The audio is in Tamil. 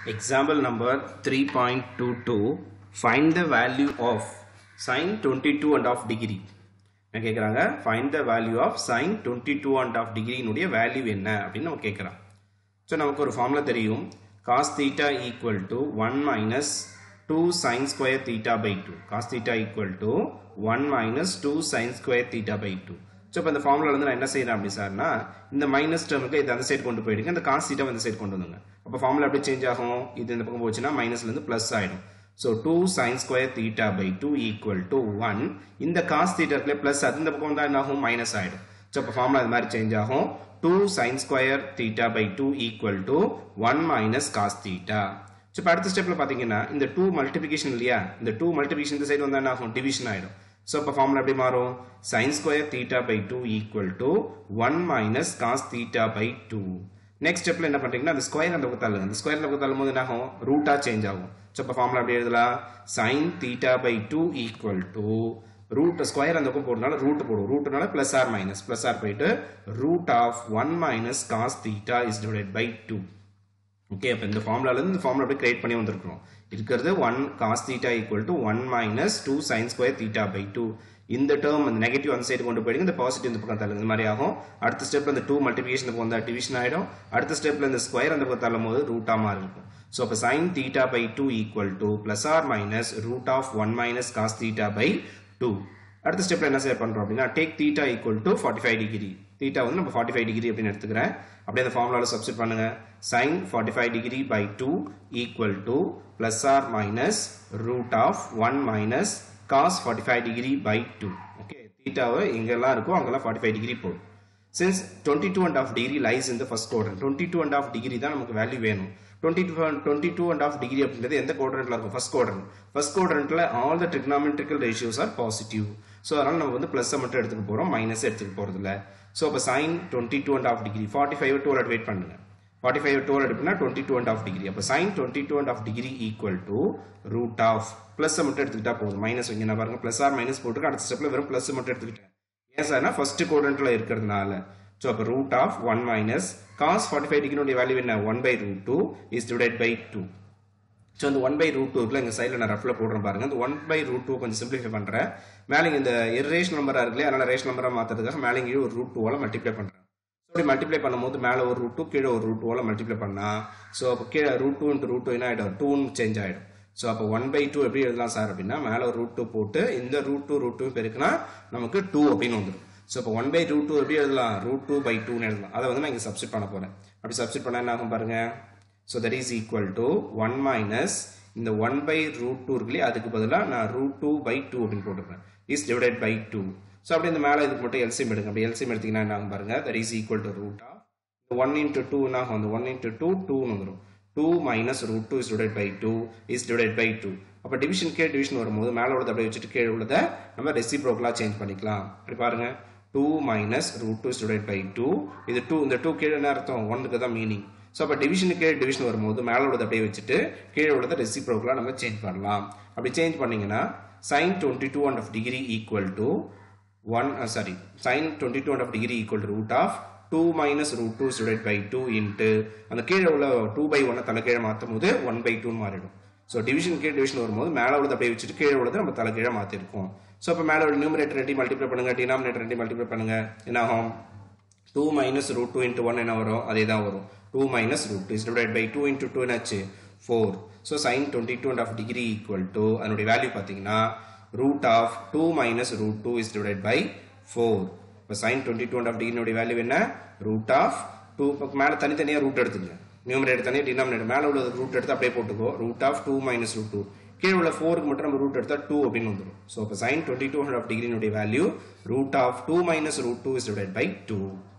Example number 3.22 Find the value of sin 22 and half degree என்ன கேட்குறாங்க find the value of sin 22 and half degree னுடைய வேல்யூ என்ன அப்படின்னு நம்ம கேட்குறான் ஸோ நமக்கு ஒரு ஃபார்முலா தெரியும் cos theta equal to 1 minus 2 sin square theta by 2 cos theta equal to 1 minus 2 sin square theta by 2 so இப்போ இந்த ஃபார்முலா வந்து நான் என்ன செய்யறேன் அப்படி சார்னா இந்த மைனஸ் டேர்முக்கு இது அந்த சைடு கொண்டு போயிடுங்க இந்த காஸ் தீட்டா இந்த சைடு கொண்டு வந்துங்க அப்போ ஃபார்முலா எப்படி சேஞ்ச் ஆகும் இது இந்த பக்கம் போச்சுன்னா மைனஸ்லேருந்து ப்ளஸ் ஆகிடும் so two sine square theta by two equal to one இந்த காஸ் தீட்டா இருக்குல்ல ப்ளஸ் அது இந்த பக்கம் வந்தால் என்ன ஆகும் மைனஸ் ஆகிடும் ஸோ இப்போ ஃபார்முலா இது மாதிரி சேஞ்ச் ஆகும் two sine square theta by two equal to one minus cos theta so இப்போ அடுத்த ஸ்டெப்பில் பார்த்தீங்கன்னா இந்த டூ மல்டிபிகேஷன் இல்லையா இந்த டூ மல்டிபிகேஷன் இந்த சைடு வந்தால் என்ன ஆகும் டிவிஷன் ஆகிடும் ஸோ இப்போ ஃபார்முலா எப்படி மாறும் sine square theta by two equal to one minus cos theta by two next ஸ்டெப்ல என்ன பண்றீங்கன்னா அந்த ஸ்கொயர் அந்த பக்கம் தள்ளுங்க அந்த ஸ்கொயர் அந்த பக்கம் தள்ளும் போது என்ன ஆகும் ரூட்டா சேஞ்ச் ஆகும் ஸோ இப்போ ஃபார்முலா எப்படி எழுதலாம் sine theta by two equal to root square அந்த பக்கம் போடுறதுனால ரூட் போடும் ரூட்னால plus or minus plus or போயிட்டு root of one minus cos theta is divide by two okay அப்போ இந்த ஃபார்முலால இருந்து இந்த ஃபார்முலா அப்படியே கிரியேட் பண்ணி வந்திருக்கிறோம் இருக்கிறது one cos theta equal to one minus two sine square theta by two இந்த டேர்ம் அந்த நெகட்டிவ் அந்த சைடு கொண்டு போயிடுங்க இந்த பாசிட்டிவ் இந்த பக்கம் தள்ளுங்க இந்த மாதிரி ஆகும் அடுத்த ஸ்டெப்ல இந்த டூ மல்டிபிகேஷன் பக்கம் வந்தால் டிவிஷன் ஆயிடும் அடுத்த ஸ்டெப்ல இந்த ஸ்கொயர் அந்த பக்கம் தள்ளும் போது ரூட்டா மாதிரி இருக்கும் ஸோ அப்போ sine theta by two equal to plus or minus root of one minus cos theta by two அடுத்த ஸ்டெப்ல என்ன செய்ய பண்றோம் அப்படின்னா take theta equal to forty five degree theta வந்து நம்ம ஃபார்ட்டி ஃபைவ் டிகிரி அப்படின்னு எடுத்துக்கிறேன் அப்படியே அந்த ஃபார்முலாவில் சப்ஸ்டிட் பண்ணுங்க sine forty five degree by two equal to plus or minus root of one minus cos forty five degree by two okay தீட்டாவை எங்கெல்லாம் இருக்கோ அங்கெல்லாம் ஃபார்ட்டி ஃபைவ் டிகிரி போடும் since twenty two and half degree lies இந்த first quadrant twenty two and half degree தான் நமக்கு வேல்யூ வேணும் twenty two twenty two and half degree அப்படின்றது எந்த குவாட்ரண்ட்ல இருக்கும் ஃபர்ஸ்ட் குவாட்ரண்ட் ஃபர்ஸ்ட் குவாட்ரண்ட்ல all the trigonometrical ratios are positive so அதனால நம்ம வந்து பிளஸ் மட்டும் எடுத்துக்க போறோம் மைனஸ் எடுத்துக்க போறது இல்லை ஸோ அப்போ sine twenty two and half degree forty five டுவெல் வெயிட் பண்ணுங்க ஃபார்ட்டி ஃபைவ் டுவெல் எடுப்புனா twenty two and half degree அப்போ sine twenty two and half degree equal to root of plus மட்டும் எடுத்துக்கிட்டா போதும் மைனஸ் வைங்க நான் பாருங்க பிளஸ் ஆர் மைனஸ் போட்டுருக்கு அடுத்த ஸ்டெப்ல வெறும் பிளஸ் மட்டும் எடுத்துக்கிட்டேன் ஏன் சார்னா ஃபர்ஸ்ட் குவாட்ரண்ட்ல இருக்கிறதுனால ஸோ அப்போ root of one minus cos forty five டிகிரினுடைய வேல்யூ என்ன one by root two is divide by two so இந்த ஒன் பை ரூட் டூக்குள்ள எங்கள் சைடில் நான் ரஃபில் போடுறேன் பாருங்க இந்த ஒன் பை ரூட் டூ கொஞ்சம் சிம்பிளிஃபை பண்ணுறேன் மேலே இந்த இரேஷன் நம்பராக இருக்குல்லையே அதனால் ரேஷன் நம்பராக மாற்றுறதுக்காக மேலே இங்கே ஒரு ரூட் டூவால் மல்டிப்ளை பண்ணுறேன் ஸோ அப்படி மல்டிப்ளை பண்ணும்போது மேலே ஒரு ரூட் டூ கீழே ஒரு ரூட் டூவால் மல்டிப்ளை பண்ணால் ஸோ அப்போ கீழே root two into root two என்ன ஆகிடும் டூன்னு சேஞ்ச் ஆகிடும் ஸோ அப்போ ஒன் பை டூ எப்படி எழுதலாம் சார் அப்படின்னா மேலே ஒரு ரூட் டூ போட்டு இந்த ரூட் டூ ரூட் டூ பெருக்குனா நமக்கு டூ அப்படின்னு வந்துடும் ஸோ இப்போ ஒன் பை ரூட் டூ எப்படி எழுதலாம் ரூட் டூ பை டூன்னு எழுதலாம் அதை வந்து நான் இங்கே சப்ஸ்டிட் பண்ண போகிறேன் அப்படி சப்ஸ்டிட் பண்ணால் என்ன ஆகும் பாருங்க so that is equal to one minus இந்த ஒன் பை ரூட் டூ இருக்குல்லையே அதுக்கு பதிலாக நான் ரூட் டூ பை டூ அப்படின்னு போட்டுருப்பேன் is divided by two so அப்படி இந்த மேலே இதுக்கு மட்டும் எல்சியம் எடுங்க அப்படி எல்சியம் எடுத்தீங்கன்னா என்ன ஆகும் பாருங்க that is equal to root of one into two என்ன ஆகும் அந்த ஒன் இன்ட்டு டூ டூன்னு வந்துடும் two minus root two is divide by two is divide by two அப்போ டிவிஷன் கே டிவிஷன் வரும்போது மேலே உள்ளதை அப்படியே வச்சுட்டு கீழே உள்ளதை நம்ம ரெசிப்ரோக்கலாக சேஞ்ச் பண்ணிக்கலாம் அப்படி பாருங்க two minus root two is divide by two இது டூ இந்த டூ கீழே என்ன அர்த்தம் ஒன்றுக்கு தான் மீனிங் ஸோ அப்போ டிவிஷனுக்கு கீழே டிவிஷன் வரும்போது மேலே உள்ளதை அப்படியே வச்சுட்டு கீழே உள்ளதை ரெசிப்ரோக்கலாக நம்ம சேஞ்ச் பண்ணலாம் அப்படி சேஞ்ச் பண்ணீங்கன்னா sine twenty two and half degree equal to one sorry sine twenty two and half degree equal to root of two minus root two divide by two into அந்த கீழே உள்ள டூ பை ஒன்னை தலைக்கீழே மாற்றும் போது ஒன் பை டூன்னு மாறிடும் ஸோ டிவிஷன் கீழே டிவிஷன் வரும்போது மேலே உள்ளதை அப்படியே வச்சுட்டு கீழே உள்ளதை நம்ம தலைக்கீழே மாற்றிருக்கோம் ஸோ அப்போ மேலே உள்ள நியூமரேட்டர் ரெண்டி மல்டிப்ளை பண்ணுங்க டினாமினேட்டர் ரெண்டி மல்டிப்ளை பண்ணுங்க என்ன ஆகும் two minus root two into one என்ன வரும் அதே தான் வரும் two minus root two is divide by two into two என்னாச்சு four so sine twenty two and half degree equal to அதனுடைய வேல்யூ பார்த்தீங்கன்னா root of two minus root two is divide by four இப்போ sine twenty two and half டிகிரினுடைய வேல்யூ என்ன ரூட் ஆஃப் டூ மேலே தனித்தனியாக ரூட் எடுத்துங்க நியூமரேட்டர் தனியாக டினாமினேட்டர் மேலே உள்ள ரூட் எடுத்து அப்படியே போட்டுக்கோ root of two minus root two கீழே உள்ள ஃபோருக்கு மட்டும் நம்ம ரூட் எடுத்தா டூ அப்படின்னு வந்துடும் ஸோ இப்போ sine twenty two hundred of டிகிரினுடைய value root of two minus root two is divide by two